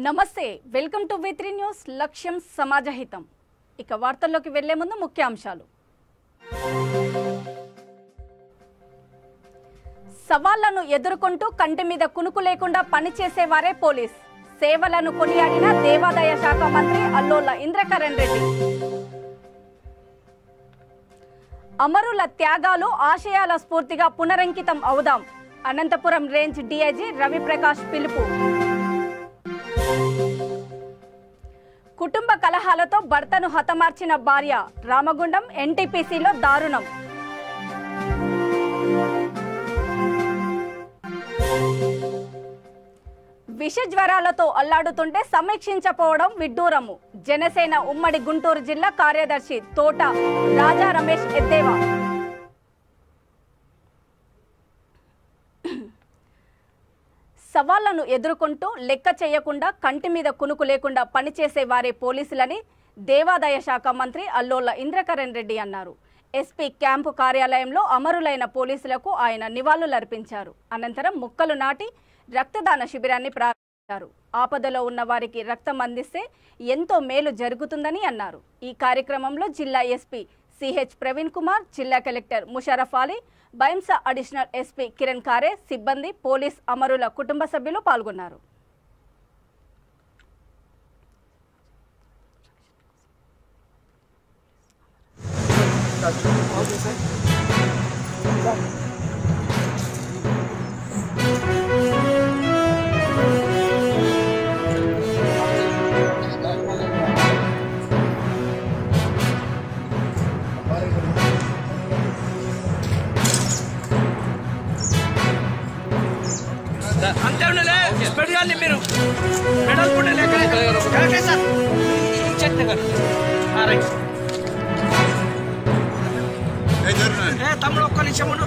నమస్తే welcome to విత్రి news లక్ష్యం సమాజహితం ఇక వార్తల్లోకి వెళ్లే ముందు ముఖ్యాంశాలు సవాళ్లను ఎదుర్కొంటూ కంటి మీద కునుకు లేకుండా పనిచేసేవారే పోలీస్ సేవలను కొనియాడిన దేవాదాయ శాఖ మంత్రి అల్లోల ఇంద్రకరణ్ రెడ్డి అమరుల త్యాగాలు ఆశయాల స్ఫూర్తిగా పునరంకితం అవుదాం అనంతపురం రేంజ్ డీఐజీ రవిప్రకాష్ పిలుపు కుటుంబ కలహాలతో భర్తను హతమార్చిన భార్య రామగుండం ఎన్టీపీసీలో దారుణం విష జ్వరాలతో అల్లాడుతుంటే సమీక్షించపోవడం విడ్డూరము జనసేన ఉమ్మడి గుంటూరు జిల్లా కార్యదర్శి తోట రాజా రమేష్ ఎద్దేవా సవాళ్లను ఎదుర్కొంటూ లెక్క చేయకుండా కంటి మీద కునుకు లేకుండా పనిచేసే వారే పోలీసులని దేవాదాయ శాఖ మంత్రి అల్లోల ఇంద్రకరణ్ రెడ్డి అన్నారు ఎస్పీ క్యాంపు కార్యాలయంలో అమరులైన పోలీసులకు ఆయన నివాళులర్పించారు అనంతరం ముక్కలు నాటి రక్తదాన శిబిరాన్ని ప్రారంభించారు ఆపదలో ఉన్న వారికి రక్తం అందిస్తే ఎంతో మేలు జరుగుతుందని అన్నారు ఈ కార్యక్రమంలో జిల్లా ఎస్పీ సిహెచ్ ప్రవీణ్ కుమార్ జిల్లా collector Musharraf Ali Bhainsa additional SP Kiran Kare సిబ్బంది పోలీస్ అమరుల కుటుంబ సభ్యులు పాల్గొన్నారు అంతే ఉండలే స్పెడ్ కానీ మీరు మెడల్ కూడా లేక సార్ చెట్టు గారు రైట్ ఏ తమ్ముడు ఒక్క నిమిషం ఉండు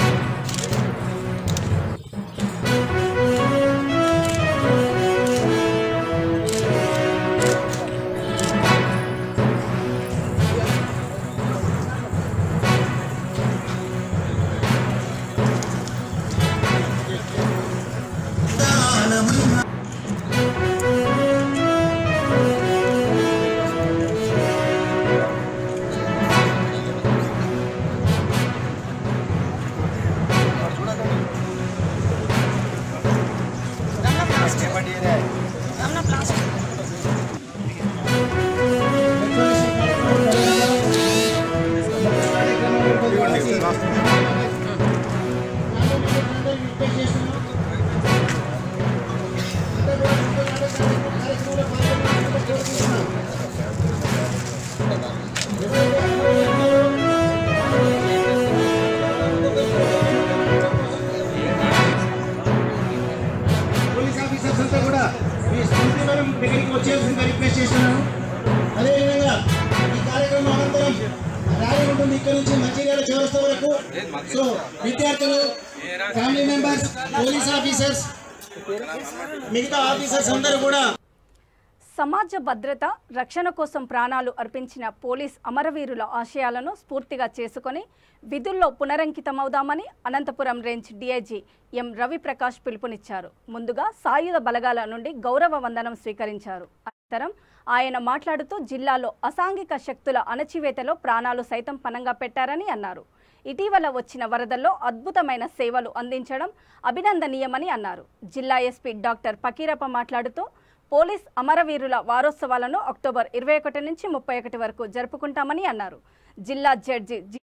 పోలీస్ ఆఫీసర్స్ అంతా కూడా మీ స్మృతివరం దగ్గరికి వచ్చేసిందిగా రిక్వెస్ట్ చేస్తున్నాను అదేవిధంగా ఈ కార్యక్రమం అనంతరం ర్యాలీ ఉంటుంది ఇక్కడ నుంచి మంచిర్యాల చౌరస్తా వరకు సో విద్యార్థులు ఫ్యామిలీ మెంబర్స్ పోలీస్ ఆఫీసర్స్ మిగతా ఆఫీసర్స్ అందరూ కూడా సమాజ భద్రత రక్షణ కోసం ప్రాణాలు అర్పించిన పోలీస్ అమరవీరుల ఆశయాలను స్ఫూర్తిగా చేసుకొని విధుల్లో పునరంకితమవుదామని Anantapuram range DIG M Raviprakash పిలుపునిచ్చారు ముందుగా సాయుధ బలగాల నుండి గౌరవ వందనం స్వీకరించారు అనంతరం ఆయన మాట్లాడుతూ జిల్లాలో అసాంఘిక శక్తుల అణచివేతలో ప్రాణాలు సైతం పనంగా పెట్టారని అన్నారు ఇటీవల వచ్చిన వరదల్లో అద్భుతమైన సేవలు అందించడం అభినందనీయమని అన్నారు జిల్లా ఎస్పీ డాక్టర్ పకీరప్ప మాట్లాడుతూ పోలీస్ అమరవీరుల వారోత్సవాలను అక్టోబర్ ఇరవై ఒకటి నుంచి ముప్పై ఒకటి వరకు జరుపుకుంటామని అన్నారు జిల్లా judge G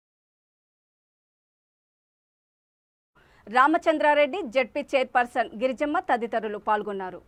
Ramachandra Reddy ZP chairperson Girijamma తదితరులు పాల్గొన్నారు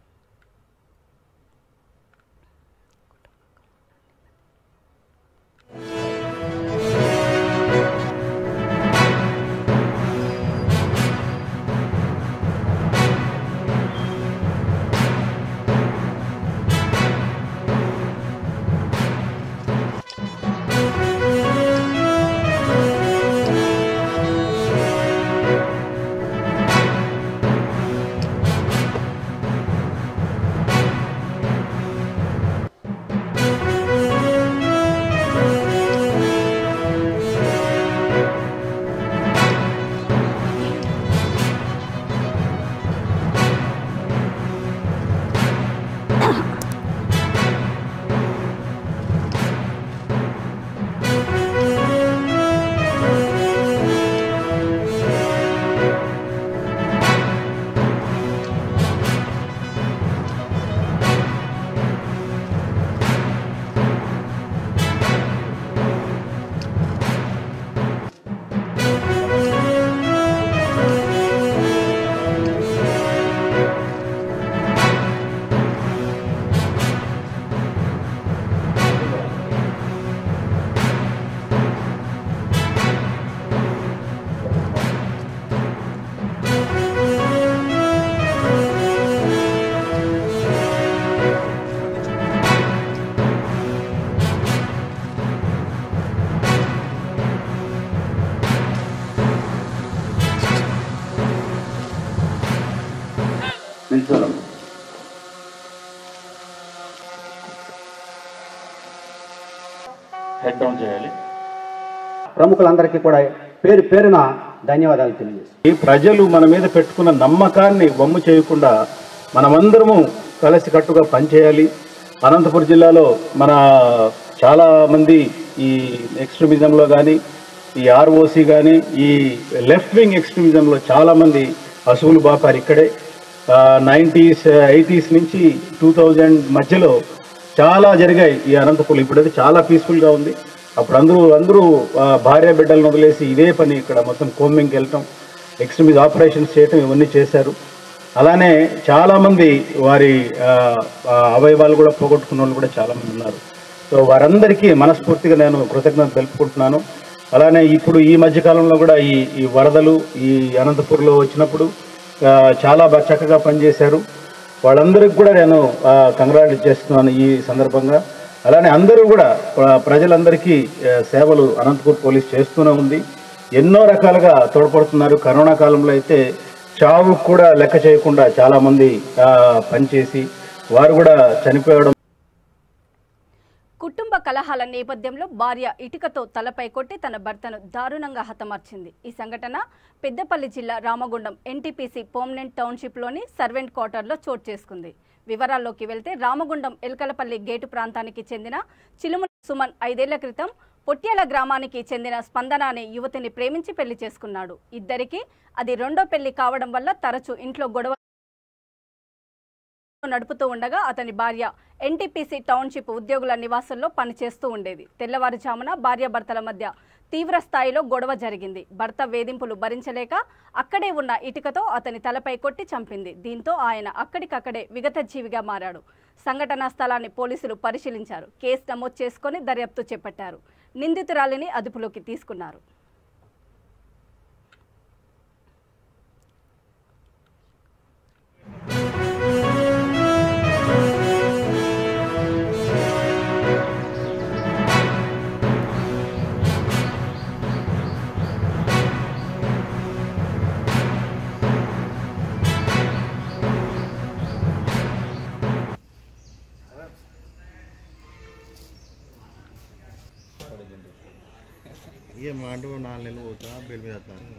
హెడ్ డౌన్ చేయాలి ప్రముఖులందరికీ కూడా పేరు పేరున ధన్యవాదాలు తెలియజేస్తాను ఈ ప్రజలు మన మీద పెట్టుకున్న నమ్మకాన్ని వమ్ము చేయకుండా మనమందరము కలిసికట్టుగా పనిచేయాలి అనంతపురం జిల్లాలో మన చాలా మంది ఈ ఎక్స్ట్రీమిజంలో కానీ ఈ ఆర్ఓసి కానీ ఈ లెఫ్ట్ వింగ్ ఎక్స్ట్రీమిజంలో చాలామంది అసువులు బాపారు ఇక్కడే నైంటీస్ ఎయిటీస్ నుంచి టూ థౌజండ్ మధ్యలో చాలా జరిగాయి ఈ అనంతపురం ఇప్పుడైతే చాలా పీస్ఫుల్గా ఉంది అప్పుడు అందరూ అందరూ ఆ, భార్య బిడ్డలను వదిలేసి ఇదే పని ఇక్కడ మొత్తం కోమింగ్కి వెళ్ళటం ఎక్స్ట్రీమిజ్ ఆపరేషన్స్ చేయటం ఇవన్నీ చేశారు అలానే చాలామంది వారి ఆ, ఆ, అవయవాలు కూడా పోగొట్టుకున్న వాళ్ళు కూడా చాలామంది ఉన్నారు సో వారందరికీ మనస్ఫూర్తిగా నేను కృతజ్ఞత తెలుపుకుంటున్నాను అలానే ఇప్పుడు ఈ మధ్య కాలంలో కూడా ఈ ఈ వరదలు ఈ అనంతపూర్లో వచ్చినప్పుడు ఆ, చాలా బాగా చక్కగా పనిచేశారు వాళ్ళందరికీ కూడా నేను కంగ్రాచులేట్ చేస్తున్నాను ఈ సందర్భంగా అలానే అందరూ కూడా ప్ర- ప్రజలందరికీ ఆ, సేవలు అనంతపూర్ పోలీస్ చేస్తూనే ఉంది ఎన్నో రకాలుగా తోడ్పడుతున్నారు కరోనా కాలంలో అయితే చావు కూడా లెక్క చేయకుండా చాలామంది ఆ, పనిచేసి వారు కూడా చనిపోవడం కుటుంబ కలహాల నేపథ్యంలో భార్య ఇటుకతో తలపై కొట్టి తన భర్తను దారుణంగా హతమార్చింది ఈ సంఘటన పెద్దపల్లి జిల్లా రామగుండం ఎన్టీపీసీ పర్మనెంట్ టౌన్షిప్లోని సర్వెంట్ క్వార్టర్లో చోటు చేసుకుంది వివరాల్లోకి వెళ్తే రామగుండం ఎల్కలపల్లి గేటు ప్రాంతానికి చెందిన చిలుముల సుమన్ ఐదేళ్ల క్రితం పొట్యాల గ్రామానికి చెందిన స్పందన అనే యువతిని ప్రేమించి పెళ్లి చేసుకున్నాడు ఇద్దరికి అది రెండో పెళ్లి కావడం వల్ల తరచూ ఇంట్లో గొడవ నడుపుతూ ఉండగా అతని భార్య ఎన్టీపీసీ టౌన్షిప్ ఉద్యోగుల నివాసంలో పనిచేస్తూ ఉండేది తెల్లవారుజామున భార్యాభర్తల మధ్య తీవ్ర స్థాయిలో గొడవ జరిగింది భర్త వేధింపులు భరించలేక అక్కడే ఉన్న ఇటుకతో అతని తలపై కొట్టి చంపింది దీంతో ఆయన అక్కడికక్కడే విగతజీవిగా మారాడు సంఘటనా స్థలాన్ని పోలీసులు పరిశీలించారు కేసు నమోదు చేసుకొని దర్యాప్తు చేపట్టారు నిందితురాలిని అదుపులోకి తీసుకున్నారు ये मांडव नाल नेलू होता बेल में जाता है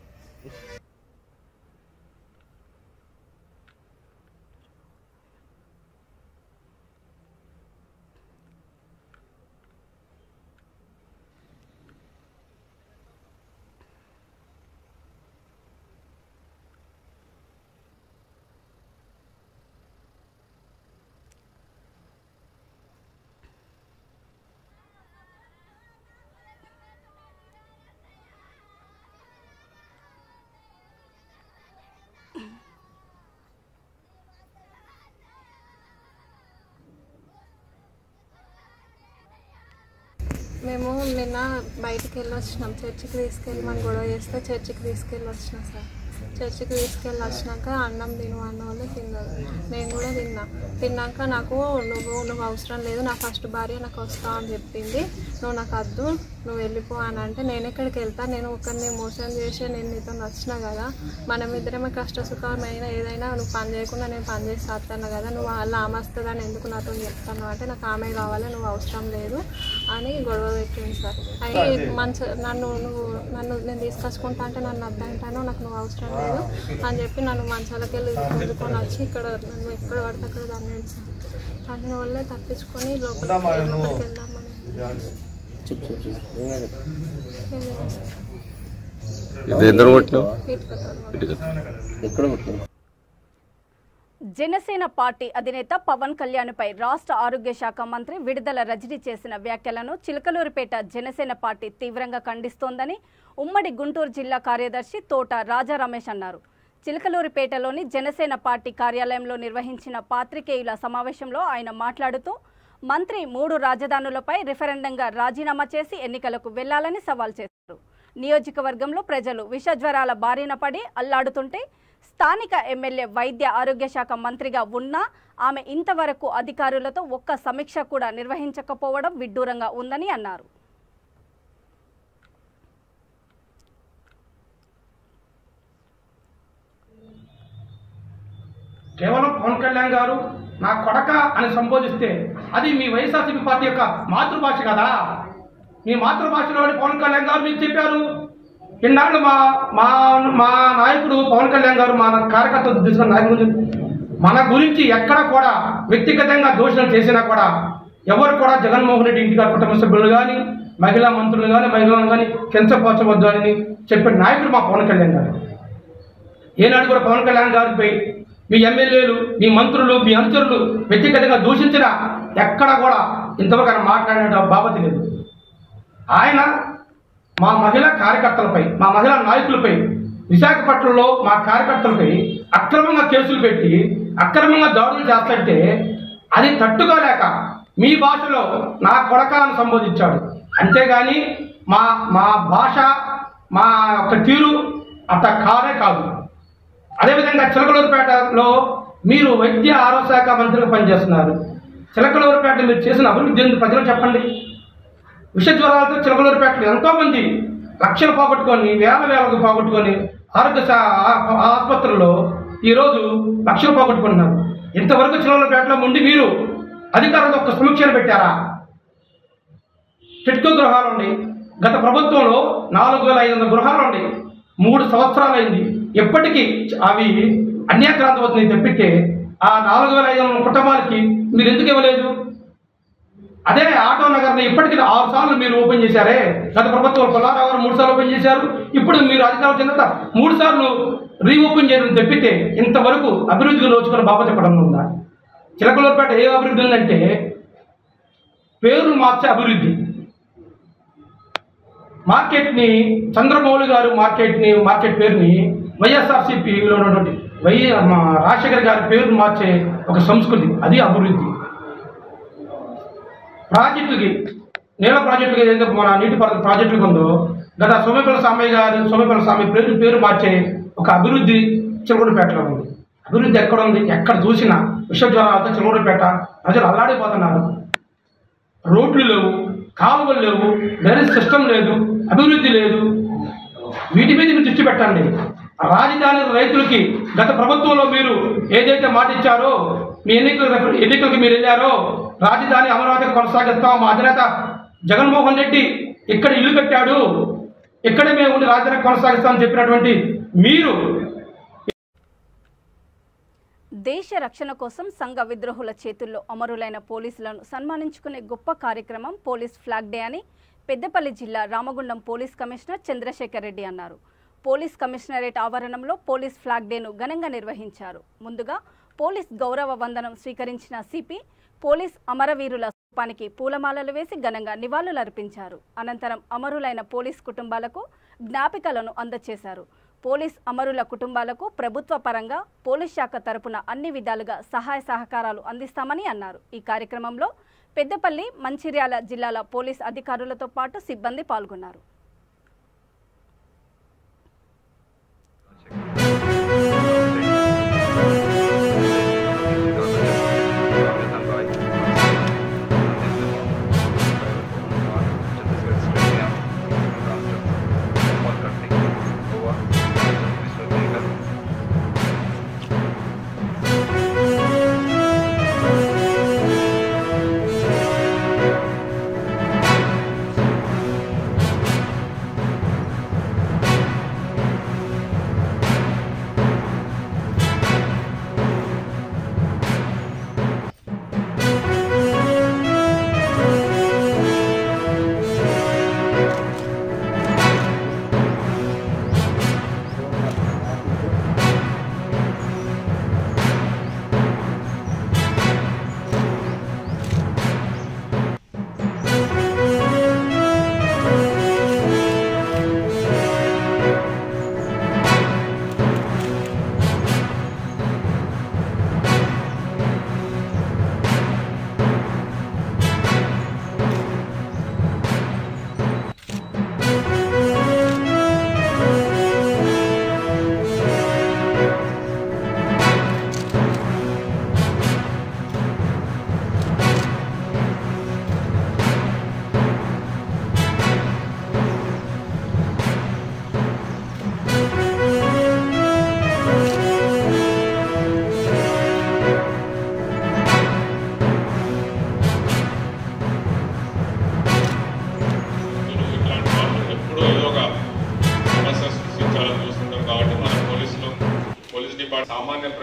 మేము నిన్న బయటికి వెళ్ళి వచ్చినాం చర్చికి తీసుకెళ్ళమని గొడవ చేస్తే చర్చికి తీసుకెళ్ళి వచ్చిన సార్ చర్చికి తీసుకెళ్ళి వచ్చినాక అన్నం తిను అన్న వాళ్ళు తిన్నారు నేను కూడా తిన్నా తిన్నాక నాకు నువ్వు నువ్వు అవసరం లేదు నా ఫస్ట్ భార్య నాకు వస్తా అని చెప్పింది నువ్వు నాకు వద్దు నువ్వు వెళ్ళిపో అని అంటే నేను ఎక్కడికి వెళ్తా నేను ఒకరిని మోసం చేసి నేను నీతో నచ్చిన కదా మనం ఇద్దరమే కష్ట సుఖమైన ఏదైనా నువ్వు పని చేయకుండా నేను పని చేసి వస్తాను కదా నువ్వు అలా ఆమె వస్తుందని ఎందుకు నాతో చెప్తాను అంటే నాకు ఆమె కావాలి నువ్వు అవసరం లేదు అని గొడవ పెట్టింది సార్ అవి మంచి నన్ను నువ్వు నన్ను నేను తీసుకొచ్చుకుంటా అంటే నన్ను అద్దంటాను నాకు నువ్వు అవసరం లేదు అని చెప్పి నన్ను మంచాలకి వెళ్ళి పొందుకొని వచ్చి ఇక్కడ నన్ను ఎక్కడ పడితే అక్కడ దాన్ని దాని వల్లే తప్పించుకొని లోపలికి లోపలికి వెళ్దామని ఇటుకతో జనసేన పార్టీ అధినేత పవన్ కళ్యాణ్పై రాష్ట్ర ఆరోగ్య శాఖ మంత్రి విడుదల రజనీ చేసిన వ్యాఖ్యలను చిలకలూరిపేట జనసేన పార్టీ తీవ్రంగా ఖండిస్తోందని ఉమ్మడి గుంటూరు జిల్లా కార్యదర్శి తోట రాజా రమేష్ అన్నారు చిలకలూరిపేటలోని జనసేన పార్టీ కార్యాలయంలో నిర్వహించిన పాత్రికేయుల సమావేశంలో ఆయన మాట్లాడుతూ మంత్రి మూడు రాజధానులపై రిఫరెండంగా రాజీనామా చేసి ఎన్నికలకు వెళ్లాలని సవాల్ చేశారు నియోజకవర్గంలో ప్రజలు విషజ్వరాల బారిన పడి అల్లాడుతుంటే స్థానిక ఎమ్మెల్యే వైద్య ఆరోగ్య శాఖ మంత్రిగా ఉన్నా ఆమె ఇంతవరకు అధికారులతో ఒక్క సమీక్ష కూడా నిర్వహించకపోవడం విడ్డూరంగా ఉందని అన్నారు కేవలం పవన్ కళ్యాణ్ గారు నా కొడక అని సంబోధిస్తే అది మీ వైఎస్ఆర్సీపీ పార్టీ యొక్క మాతృభాష కదా మీ మాతృభాషలోని పవన్ కళ్యాణ్ గారు మీకు చెప్పారు ఇన్నాళ్ళు మా మా మా నాయకుడు పవన్ కళ్యాణ్ గారు మా కార్యకర్తలు తీసుకున్న నాయకుడు మన గురించి ఎక్కడ కూడా వ్యక్తిగతంగా దోషణలు చేసినా కూడా ఎవరు కూడా జగన్మోహన్ రెడ్డి ఇంటికి కుటుంబ సభ్యులు కానీ మహిళా మంత్రులు కానీ మహిళలను కానీ కించపరచవద్దు అని చెప్పిన నాయకుడు మా పవన్ కళ్యాణ్ గారు ఏనాడు కూడా పవన్ కళ్యాణ్ గారిపై మీ ఎమ్మెల్యేలు మీ మంత్రులు మీ అనుచరులు వ్యక్తిగతంగా దూషించిన ఎక్కడ కూడా ఇంతవరకు ఆయన మాట్లాడిన బాబతి లేదు ఆయన మా మహిళా కార్యకర్తలపై మా మహిళా నాయకులపై విశాఖపట్నంలో మా కార్యకర్తలపై అక్రమంగా కేసులు పెట్టి అక్రమంగా దాడులు చేస్తుంటే అది తట్టుకోలేక మీ భాషలో నా కొడక అని సంబోధించాడు అంతేగాని మా మా భాష మా యొక్క తీరు అంత కాదే కాదు అదేవిధంగా చిలకలూరుపేటలో మీరు వైద్య ఆరోగ్య శాఖ మంత్రిగా పనిచేస్తున్నారు చిలకలూరుపేట మీరు చేసిన అభివృద్ధి ఎందుకు ప్రజలు చెప్పండి విష జ్వరాలతో చిలకలూరుపేటలో ఎంతో మంది లక్షలు పోగొట్టుకొని వేల వేలకు పోగొట్టుకొని ఆరోగ్య శా- ఆ- ఆసుపత్రుల్లో ఈరోజు లక్షలు పోగొట్టుకుంటున్నారు ఇంతవరకు చిలకలూరుపేటలో ఉండి మీరు అధికారులతో ఒక సమీక్షలు పెట్టారా టిట్కో గృహాలు ఉన్నాయి గత ప్రభుత్వంలో నాలుగు వేల ఐదు వందల గృహాలు ఉన్నాయి మూడు సంవత్సరాలు అయింది ఎప్పటికీ అవి అన్యాక్రాంతం అవుతుంది తప్పితే ఆ నాలుగు వేల ఐదు వందల కుటుంబాలకి మీరు ఎందుకు ఇవ్వలేదు అదే ఆటో నగర్ని ఇప్పటికీ ఆరు సార్లు మీరు ఓపెన్ చేశారే గత ప్రభుత్వం పుల్లారావు గారు మూడు సార్లు ఓపెన్ చేశారు ఇప్పుడు మీరు అధికారం చెందట మూడు సార్లు రీఓపెన్ చేయడం తప్పితే ఇంతవరకు అభివృద్ధికి నోచుకున్న బాబా చెప్పడం ఉందా చిలకలూరుపేట ఏ అభివృద్ధి ఉందంటే పేర్లు మార్చే అభివృద్ధి మార్కెట్ని చంద్రమౌళి గారు మార్కెట్ని మార్కెట్ పేరుని వైఎస్ఆర్సీపీలో ఉన్నటువంటి వై మా రాజశేఖర్ గారి పేరు మార్చే ఒక సంస్కృతి అది అభివృద్ధి ప్రాజెక్టుకి నీళ్ళ ప్రాజెక్టుకి ఏదైతే మన నీటిపారుదల ప్రాజెక్టుకి ఉందో గత సోమేపల్లి సామయ్య గారు సోమేపల్లి స్వామి పేరు పేరు మార్చే ఒక అభివృద్ధి చిలకూరుపేటలో ఉంది అభివృద్ధి ఎక్కడ ఉంది ఎక్కడ చూసినా విశ్వజ్వరాలతో చిలకూరుపేట ప్రజలు అల్లాడిపోతున్నారు రోడ్లు లేవు కాలువలు లేవు డ్రైనేజ్ సిస్టమ్ లేదు అభివృద్ధి లేదు వీటి మీద మీరు దృష్టి పెట్టండి రాజధాని రైతులకి గత ప్రభుత్వంలో మీరు ఏదైతే మాట ఇచ్చారో మీ ఎన్నికల రెఫర్- ఎన్నికలకు మీరు వెళ్ళారో రాజధాని అమరావతి కొనసాగిస్తాం మా అధినేత జగన్మోహన్ రెడ్డి ఇక్కడ ఇల్లు కట్టాడు ఇక్కడే మేము ఉండి రాజధాని కొనసాగిస్తామని చెప్పినటువంటి మీరు దేశ రక్షణ కోసం సంఘ విద్రోహుల చేతుల్లో అమరులైన పోలీసులను సన్మానించుకునే గొప్ప కార్యక్రమం పోలీస్ ఫ్లాగ్ డే అని పెద్దపల్లి జిల్లా రామగుండం పోలీస్ కమిషనర్ చంద్రశేఖర్ రెడ్డి అన్నారు పోలీస్ కమిషనరేట్ ఆవరణంలో పోలీస్ ఫ్లాగ్ డేను ఘనంగా నిర్వహించారు ముందుగా పోలీస్ గౌరవ వందనం స్వీకరించిన సిపి పోలీస్ అమరవీరుల స్థూపానికి పూలమాలలు వేసి ఘనంగా నివాళులర్పించారు అనంతరం అమరులైన పోలీస్ కుటుంబాలకు జ్ఞాపికలను అందజేశారు పోలీస్ అమరుల కుటుంబాలకు ప్రభుత్వ పరంగా పోలీస్ శాఖ తరపున అన్ని విధాలుగా సహాయ సహకారాలు అందిస్తామని అన్నారు ఈ కార్యక్రమంలో పెద్దపల్లి మంచిర్యాల జిల్లాల పోలీస్ అధికారులతో పాటు సిబ్బంది పాల్గొన్నారు Thank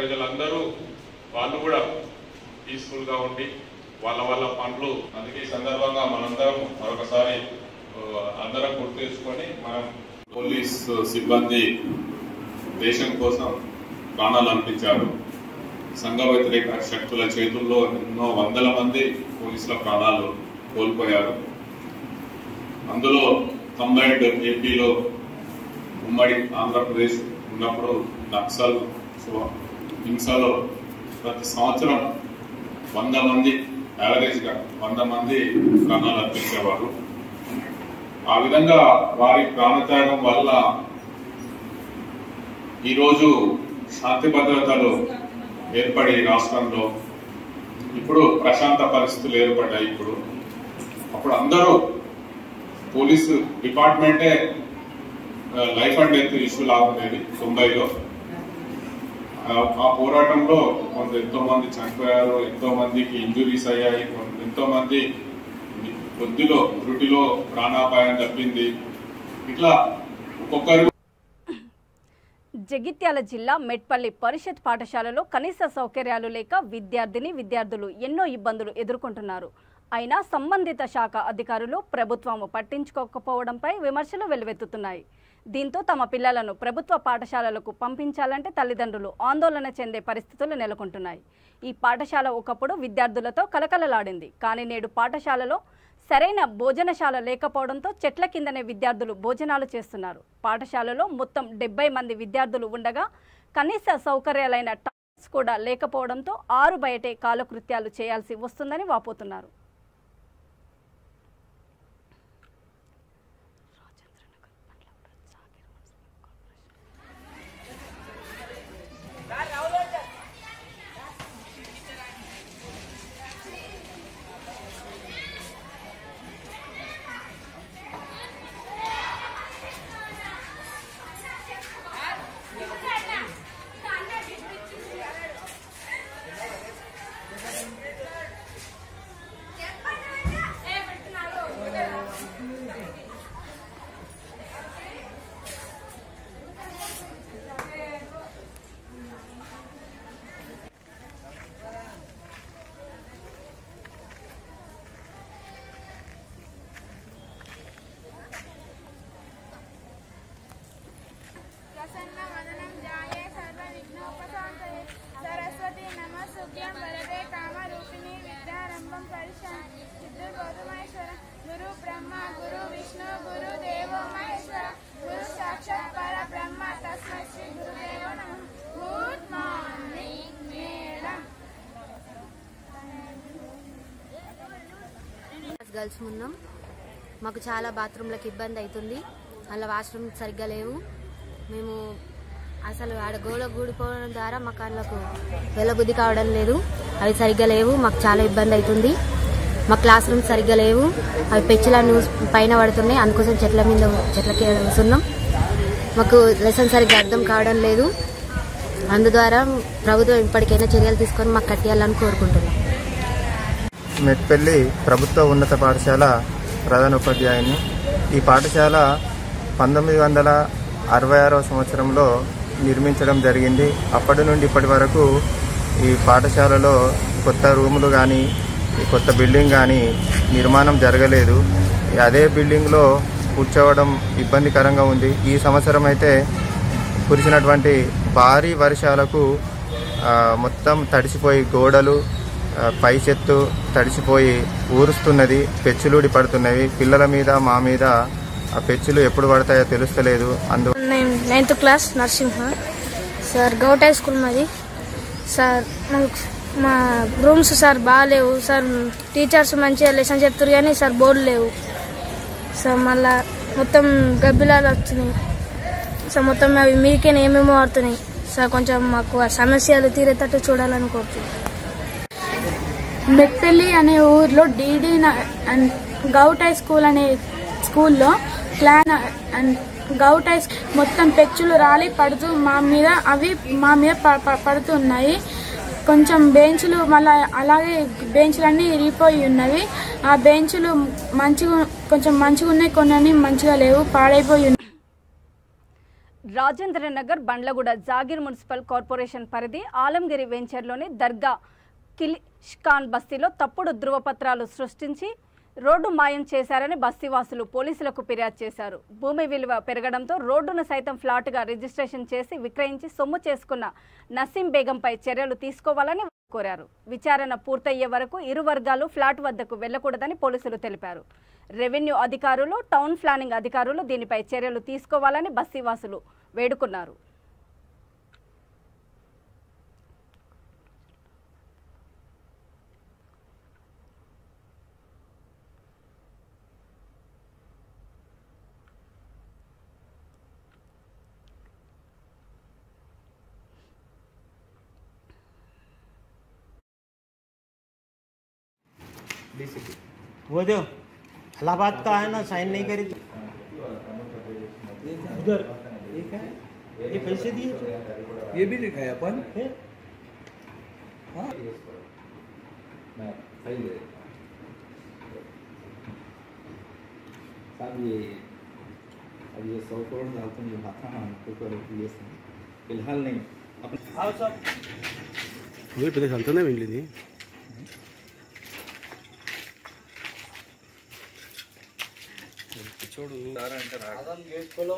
ప్రజలందరూ వాళ్ళు కూడా పీస్ఫుల్ గా ఉండి వాళ్ళ వాళ్ళ పనులు అందుకే ఈ సందర్భంగా మనందరం మరొకసారి ఆ, అందరం గుర్తు తెచ్చుకొని మనం పోలీస్ సిబ్బంది దేశం కోసం ప్రాణాలు అర్పించారు సంఘ వ్యతిరేక శక్తుల చేతుల్లో ఎన్నో వందల మంది పోలీసుల ప్రాణాలు కోల్పోయారు అందులో తొంభై ఏడు ఏపీలో ఉమ్మడి ఆంధ్రప్రదేశ్ ఉన్నప్పుడు నక్సల్ సో హింసలో ప్రతి సంవత్సరం వంద మంది యావరేజ్ గా వంద మంది ప్రాణాలు అర్పించేవారు ఆ విధంగా వారి ప్రాణత్యాగం వల్ల ఈరోజు శాంతి భద్రతలు ఏర్పడి రాష్ట్రంలో ఇప్పుడు ప్రశాంత పరిస్థితులు ఏర్పడ్డాయి ఇప్పుడు అప్పుడు అందరూ పోలీసు డిపార్ట్మెంటే లైఫ్ అండ్ డెత్ ఇష్యూ లాగా ఉండేది తొంభైలో ఆ- ఆ పోరాటంలో కొంత ఎంతో మంది చనిపోయారు ఎంతో మందికి ఇంజురీస్ అయ్యాయి కొంత- ఎంతో మంది కొద్దిలో మృటిలో ప్రాణాపాయం తప్పింది ఇట్లా ఒక్కొక్కరు జగిత్యాల జిల్లా మెట్పల్లి పరిషత్ పాఠశాలలో కనీస సౌకర్యాలు లేక విద్యార్థిని విద్యార్థులు ఎన్నో ఇబ్బందులు ఎదుర్కొంటున్నారు అయినా సంబంధిత శాఖ అధికారులు ప్రభుత్వం పట్టించుకోకపోవడంపై విమర్శలు వెల్లువెత్తుతున్నాయి దీంతో తమ పిల్లలను ప్రభుత్వ పాఠశాలలకు పంపించాలంటే తల్లిదండ్రులు ఆందోళన చెందే పరిస్థితులు నెలకొంటున్నాయి ఈ పాఠశాల ఒకప్పుడు విద్యార్థులతో కలకలలాడింది కానీ నేడు పాఠశాలలో సరైన భోజనశాల లేకపోవడంతో చెట్ల కిందనే విద్యార్థులు భోజనాలు చేస్తున్నారు పాఠశాలలో మొత్తం డెబ్బై మంది విద్యార్థులు ఉండగా కనీస సౌకర్యాలైన టాయిలెట్స్ కూడా లేకపోవడంతో ఆరు బయటే కాలకృత్యాలు చేయాల్సి వస్తుందని వాపోతున్నారు प्रसन्नवदनं ध्याये सर्वविघ्नोपशान्तये सरस्वती नमस्तुभ्यं वरदे कामरूपिणी विद्यारम्भं करिष्यामि विद्युर्गौतमेश्वर गुरु ब्रह्मा गुरु विष्णु गुरु देवो महेश्वर गुरु साक्षात् परब्रह्म तस्मै श्री गुरुदेवो नमः गुड మార్నింగ్ మేడం గర్ల్స్ ఉన్నాం మాకు చాలా బాత్రూంలకు ఇబ్బంది అవుతుంది అలా వాష్రూమ్ సరిగ్గా లేవు మేము అసలు ఆడ గోడ గూడిపోవడం ద్వారా మా కళ్ళకు వెళ్ళబుద్ధి కావడం లేదు అవి సరిగ్గా లేవు మాకు చాలా ఇబ్బంది అవుతుంది మా క్లాస్ రూమ్స్ సరిగ్గా లేవు అవి పెచ్చులను పైన పడుతున్నాయి అందుకోసం చెట్ల మీద చెట్లకి కూర్చున్నాం మాకు లెసన్ సరిగ్గా అర్థం కావడం లేదు అందు ద్వారా ప్రభుత్వం ఇప్పటికైనా చర్యలు తీసుకొని మాకు కట్టేయాలని కోరుకుంటున్నాం మెట్పల్లి ప్రభుత్వ ఉన్నత పాఠశాల ప్రధాన ఉపాధ్యాయుని ఈ పాఠశాల పంతొమ్మిది వందల అరవై ఆరవ సంవత్సరంలో నిర్మించడం జరిగింది అప్పటి నుండి ఇప్పటి వరకు ఈ పాఠశాలలో కొత్త రూములు కానీ కొత్త బిల్డింగ్ కానీ నిర్మాణం జరగలేదు అదే బిల్డింగ్లో కూర్చోవడం ఇబ్బందికరంగా ఉంది ఈ సంవత్సరం అయితే కురిసినటువంటి భారీ వర్షాలకు ఆ, మొత్తం తడిసిపోయి గోడలు ఆ, పై చెత్తు తడిసిపోయి ఊరుస్తున్నది పెచ్చులూడి పడుతున్నవి పిల్లల మీద మా మీద ఆ పెచ్చులు ఎప్పుడు పడతాయో తెలుస్తలేదు అందు నేను ninth class Narasimha sir govt high school మాది సార్ నాకు మా రూమ్స్ సార్ బాగాలేవు సార్ టీచర్స్ మంచిగా లెసన్ చెప్తారు కానీ సార్ బోర్డు లేవు సార్ మళ్ళా మొత్తం గబ్బిలాలు వస్తున్నాయి సార్ మొత్తం అవి మీకేనే ఏమేమో ఆడుతున్నాయి సార్ కొంచెం మాకు ఆ సమస్యలు తీరేటట్టు చూడాలని కోరుతున్నాను మెట్పల్లి అనే ఊర్లో DD and govt high school అనే స్కూల్లో క్లాన్ అండ్ గౌట్ హై స్కూ- మొత్తం పెచ్చులు రాలి పడుతూ మా మీద అవి మా మీద ప- ప- పడుతూ ఉన్నాయి కొంచెం బెంచ్లు మళ్ళీ అలాగే బెంచ్లన్నీ ఇరిగిపోయి ఉన్నవి ఆ బెంచ్లు మంచిగా కొంచెం మంచిగా ఉన్నాయి కొన్ని మంచిగా లేవు పాడైపోయి ఉన్నాయి రాజేంద్ర నగర్ బండ్లగూడ జాగీర్ మున్సిపల్ కార్పొరేషన్ పరిధి ఆలంగిరి వెంచర్లోని దర్గా కిలిష్ఖాన్ బస్తీలో తప్పుడు ధృవపత్రాలు సృష్టించి రోడ్డు మాయం చేశారని బస్తీవాసులు పోలీసులకు ఫిర్యాదు చేశారు భూమి విలువ పెరగడంతో రోడ్డును సైతం ఫ్లాట్గా రిజిస్ట్రేషన్ చేసి విక్రయించి సొమ్ము చేసుకున్న నసీం బేగంపై చర్యలు తీసుకోవాలని కోరారు విచారణ పూర్తయ్యే వరకు ఇరు వర్గాలు ఫ్లాట్ వద్దకు వెళ్లకూడదని పోలీసులు తెలిపారు రెవెన్యూ అధికారులు టౌన్ ప్లానింగ్ అధికారులు దీనిపై చర్యలు తీసుకోవాలని బస్తీవాసులు వేడుకున్నారు वो दो इलाहाबाद का है ना साइन नहीं करी उधर ये पैसे दिए ये भी लिखा है अपन साहब ये अब ये सौ करोड़ डालते हैं जो हाथा ना हमको करो ये फिलहाल नहीं अपने आओ सर మీరు పెద్ద సంతనే మిగిలింది చూడు आदम गेट खोलो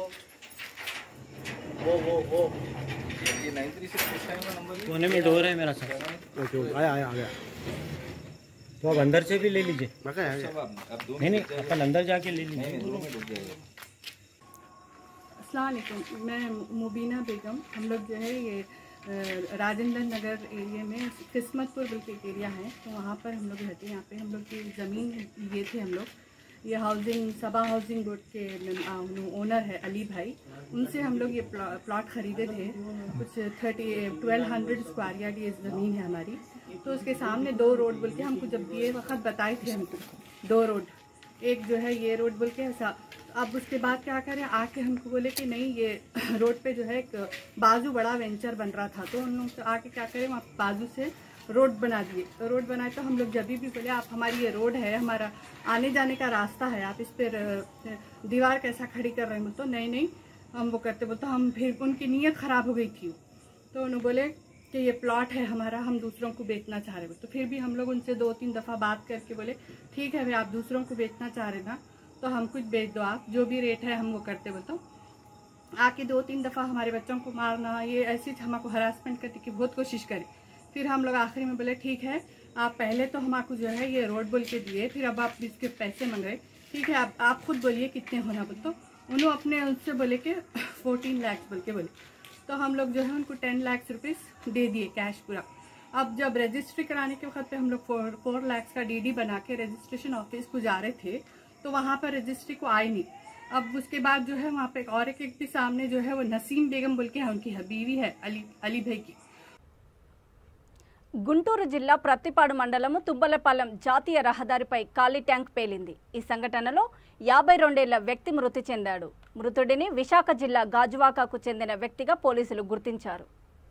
वो वो वो ये नाइन थ्री सिक्स किस टाइम का नंबर कोने में डोर है मेरा सर ఓకే ఆయా ఆయా ఆయా तो अब अंदर से भी ले लीजिए मका है अब दो नहीं नहीं अपन अंदर जाके ले नहीं लीजिए दो मिनट रुक जाएगा अस्सलाम मैं मुबीना बेगम हम लोग जो है ये अ, राजेंद्र नगर एरिया में किस्मतपुर बोल के एक एरिया है तो वहाँ पर हम लोग रहते हैं यहाँ पे हम लोग की ज़मीन ये थे हम लोग ये हाउसिंग सबा हाउसिंग बोर्ड के ओनर है अली भाई उनसे हम लोग ये प्लॉ- प्लॉट खरीदे थे कुछ thirty twelve hundred square yard ये ज़मीन है हमारी तो उसके सामने दो रोड बोल के हमको जब दिए वक्त बताए थे हमको दो रोड एक जो है ये रोड बोल के ऐसा अब उसके बाद क्या करें आके हमको बोले कि नहीं ये रोड पे जो है एक बाजू बड़ा वेंचर बन रहा था तो उन लोग से आके क्या करें वहाँ बाजू से रोड बना दिए तो रोड बनाए तो हम लोग जब भी बोले आप हमारी ये रोड है हमारा आने जाने का रास्ता है आप इस पर अ, दीवार कैसा खड़ी कर रहे हैं बोले तो नहीं नहीं हम वो करते बोलते हम फिर उनकी नीयत खराब हो गई थी तो उन्होंने बोले कि ये प्लॉट है हमारा हम दूसरों को बेचना चाह रहे हैं तो फिर भी हम लोग उनसे दो तीन दफ़ा बात करके बोले ठीक है भाई आप दूसरों को बेचना चाह रहे ना तो हम कुछ बेच दो आप जो भी रेट है हम वो करते बोले तो आके दो तीन दफ़ा हमारे बच्चों को मारना ये ऐसी हमको हरासमेंट करने की बहुत कोशिश करी फिर हम लोग आखिरी में बोले ठीक है आप पहले तो हमको जो है ये रोड बोल के दिए फिर अब आप इसके पैसे मंगाए ठीक है आप आप खुद बोलिए कितने होना बोल तो उन्होंने अपने उनसे बोले कि फोर्टीन लैक्स बोल के बोले तो हम लोग जो है उनको टेन लैक्स रुपीज़ दे दिए कैश पूरा अब जब रजिस्ट्री कराने के वक्त पे हम लोग फोर फोर लैक्स का डीडी बना के रजिस्ट्रेशन ऑफिस को जा रहे थे तो वहाँ पर रजिस्ट्री को आए नहीं अब उसके बाद जो है वहाँ पे एक और एक व्यक्ति सामने जो है वो नसीम बेगम बोल के है उनकी है बीवी है अली अली भाई की గుంటూరు జిల్లా ప్రత్తిపాడు మండలము తుబ్బలపాలెం జాతీయ రహదారిపై ఖాళీ ట్యాంక్ పేలింది ఈ సంఘటనలో యాభై రెండేళ్ల వ్యక్తి మృతి చెందాడు మృతుడిని విశాఖ జిల్లా గాజువాకకు చెందిన వ్యక్తిగా పోలీసులు గుర్తించారు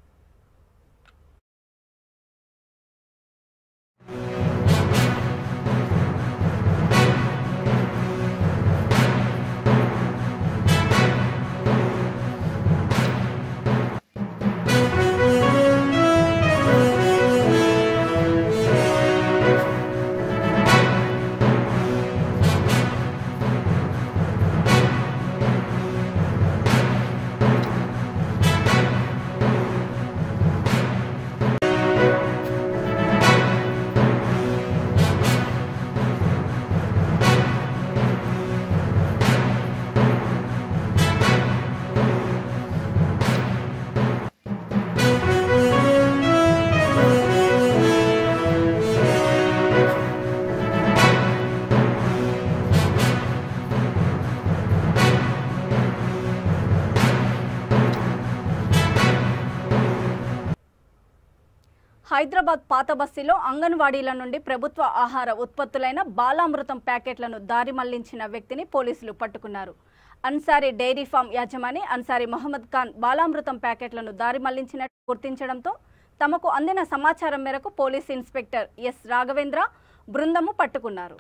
హైదరాబాద్ పాత బస్తీలో అంగన్వాడీల నుండి ప్రభుత్వ ఆహార ఉత్పత్తులైన బాలామృతం ప్యాకెట్లను దారి మళ్లించిన వ్యక్తిని పోలీసులు పట్టుకున్నారు అన్సారీ డైరీ ఫామ్ యాజమాని అన్సారీ మొహమ్మద్ ఖాన్ బాలామృతం ప్యాకెట్లను దారి మళ్లించినట్టు గుర్తించడంతో తమకు అందిన సమాచారం మేరకు పోలీస్ ఇన్స్పెక్టర్ ఎస్ రాఘవేంద్ర బృందము పట్టుకున్నారు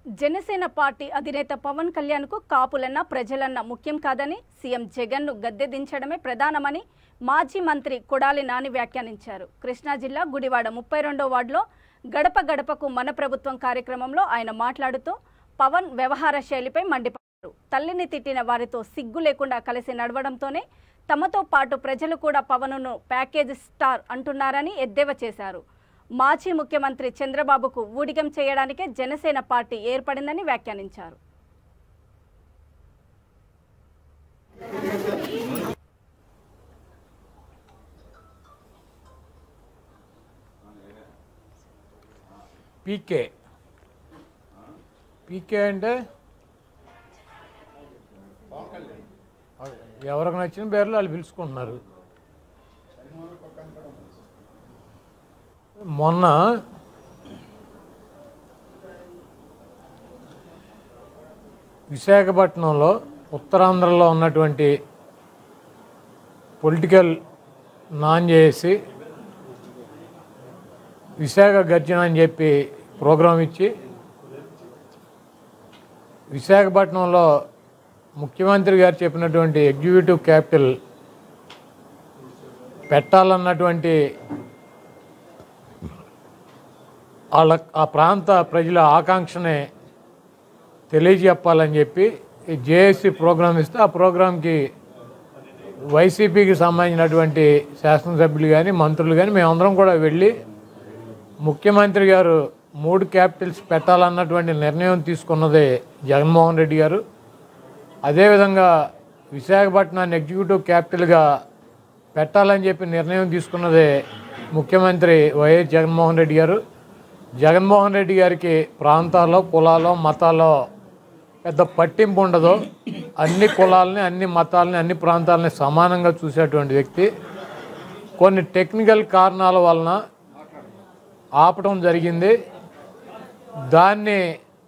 జనసేన పార్టీ అధినేత పవన్ కళ్యాణ్కు కాపులన్న ప్రజలన్న ముఖ్యం కాదని సీఎం జగన్ను గద్దె దించడమే ప్రధానమని మాజీ మంత్రి కొడాలి నాని వ్యాఖ్యానించారు కృష్ణా జిల్లా గుడివాడ ముప్పై రెండో వార్డులో గడప గడపకు మన ప్రభుత్వం కార్యక్రమంలో ఆయన మాట్లాడుతూ పవన్ వ్యవహార శైలిపై మండిపడ్డారు తల్లిని తిట్టిన వారితో సిగ్గు లేకుండా కలిసి నడవడంతోనే తమతో పాటు ప్రజలు కూడా పవన్ను ప్యాకేజ్ స్టార్ అంటున్నారని ఎద్దేవా చేశారు మాజీ ముఖ్యమంత్రి చంద్రబాబుకు ఊడిగం చేయడానికే జనసేన పార్టీ ఏర్పడిందని వ్యాఖ్యానించారు పీకే పీకే అంటే ఎవరికి నచ్చిన పేర్లు వాళ్ళు పిలుచుకుంటున్నారు మొన్న విశాఖపట్నంలో ఉత్తరాంధ్రలో ఉన్నటువంటి పొలిటికల్ నాన్ చేసి విశాఖ గర్జన అని చెప్పి ప్రోగ్రాం ఇచ్చి విశాఖపట్నంలో ముఖ్యమంత్రి గారు చెప్పినటువంటి ఎగ్జిక్యూటివ్ క్యాపిటల్ పెట్టాలన్నటువంటి వాళ్ళ ఆ ప్రాంత ప్రజల ఆకాంక్షనే తెలియజెప్పాలని చెప్పి ఈ జేఏసీ ప్రోగ్రాం ఇస్తే ఆ ప్రోగ్రాంకి వైసీపీకి సంబంధించినటువంటి శాసనసభ్యులు కానీ మంత్రులు కానీ మేమందరం కూడా వెళ్ళి ముఖ్యమంత్రి గారు మూడు క్యాపిటల్స్ పెట్టాలన్నటువంటి నిర్ణయం తీసుకున్నది జగన్మోహన్ రెడ్డి గారు అదేవిధంగా విశాఖపట్నాన్ని ఎగ్జిక్యూటివ్ క్యాపిటల్గా పెట్టాలని చెప్పి నిర్ణయం తీసుకున్నది ముఖ్యమంత్రి వైఎస్ జగన్మోహన్ రెడ్డి గారు జగన్మోహన్ రెడ్డి గారికి ప్రాంతాల్లో కులాల్లో మతాల్లో పెద్ద పట్టింపు ఉండదు అన్ని కులాలని అన్ని మతాలని అన్ని ప్రాంతాలని సమానంగా చూసేటువంటి వ్యక్తి కొన్ని టెక్నికల్ కారణాల వలన ఆపటం జరిగింది దాన్ని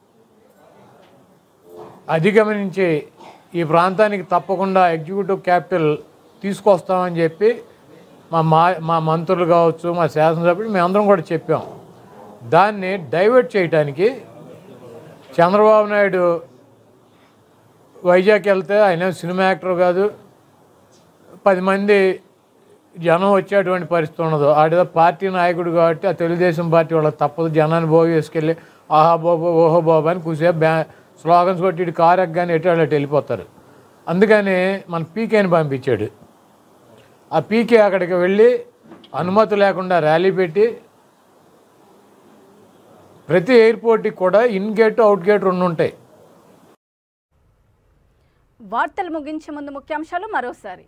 అధిగమనించి ఈ ప్రాంతానికి తప్పకుండా ఎగ్జిక్యూటివ్ క్యాపిటల్ తీసుకొస్తామని చెప్పి మా మా మా మంత్రులు కావచ్చు మా శాసనసభ్యులు మేమందరం కూడా చెప్పాం దాన్ని డైవర్ట్ చేయడానికి చంద్రబాబు నాయుడు వైజాగ్ వెళ్తే ఆయన సినిమా యాక్టర్ కాదు పది మంది జనం వచ్చేటువంటి పరిస్థితి ఉండదు ఆడేదో పార్టీ నాయకుడు కాబట్టి ఆ తెలుగుదేశం పార్టీ వాళ్ళకి తప్పదు జనాన్ని బాగు వేసుకెళ్ళి ఆహా బాబు ఓహో బాబు అని కూసే బ్యా స్లోగన్స్ కొట్టి ఇటు కారు ఎక్కగానే ఎటు వాళ్ళు అటు వెళ్ళిపోతారు అందుకని మన పీకేని పంపించాడు ఆ పీకే అక్కడికి వెళ్ళి అనుమతి లేకుండా ర్యాలీ పెట్టి ప్రతి ఎయిర్పోర్ట్కి కూడా ఇన్ గేట్ అవుట్ గేట్ రెండు ఉంటాయి వార్తలు ముగించే ముందు ముఖ్యాంశాలు మరోసారి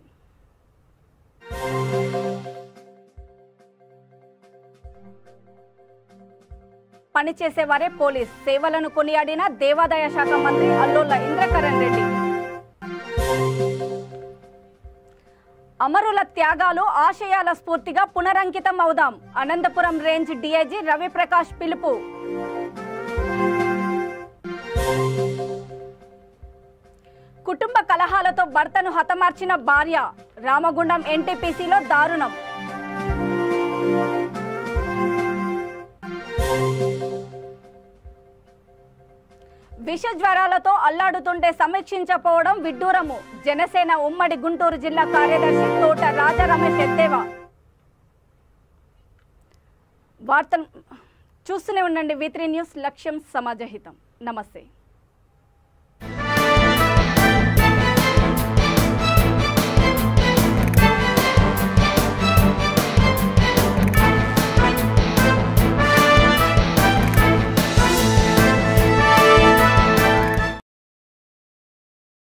పనిచేసేవారే పోలీస్ సేవలను కొనియాడిన దేవాదాయ శాఖ మంత్రి అల్లోల ఇంద్రకరణ్ రెడ్డి అమరుల త్యాగాలు ఆశయాల స్ఫూర్తిగా పునరంకితం అవుదాం అనంతపురం రేంజ్ డీఐజీ రవిప్రకాష్ పిలుపు కుటుంబ కలహాలతో భర్తను హతమార్చిన భార్య రామగుండం ఎన్టీపీసీలో దారుణం విష జ్వరాలతో అల్లాడుతుంటే సమీక్షించకపోవడం విడ్డూరము జనసేన ఉమ్మడి గుంటూరు జిల్లా కార్యదర్శి తోట రాజా రమేష్ ఎద్దేవా వార్తలు చూస్తూనే ఉండండి వి న్యూస్ లక్ష్యం సమాజహితం నమస్తే